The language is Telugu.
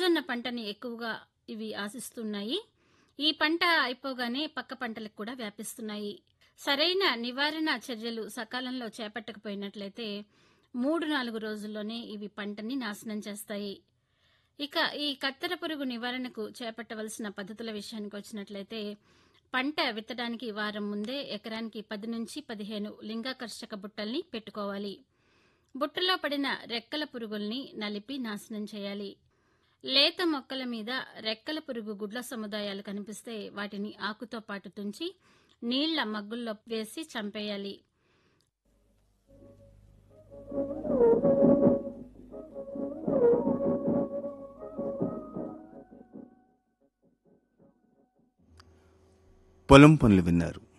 మొక్కజొన్న పంటని ఎక్కువగా ఇవి ఆశిస్తున్నాయి ఈ పంట అయిపోగానే పక్క పంటలకు కూడా వ్యాపిస్తున్నాయి సరైన నివారణ చర్యలు సకాలంలో చేపట్టకపోయినట్లయితే మూడు నాలుగు రోజుల్లోనే ఇవి పంటని నాశనం చేస్తాయి ఇక ఈ కత్తెర పురుగు నివారణకు చేపట్టవలసిన పద్ధతుల విషయానికి వచ్చినట్లయితే పంట విత్తడానికి వారం ముందే ఎకరానికి పది నుంచి పదిహేను లింగాకర్షక బుట్టల్ని పెట్టుకోవాలి బుట్టలో పడిన రెక్కల పురుగుల్ని నలిపి నాశనం చేయాలి లేత మొక్కల మీద రెక్కల పురుగు గుడ్ల సముదాయాలు కనిపిస్తే వాటిని ఆకుతో పాటు తుంచి నీళ్ల మగ్గుల్లో వేసి చంపేయాలి పొలం పనులు విన్నారు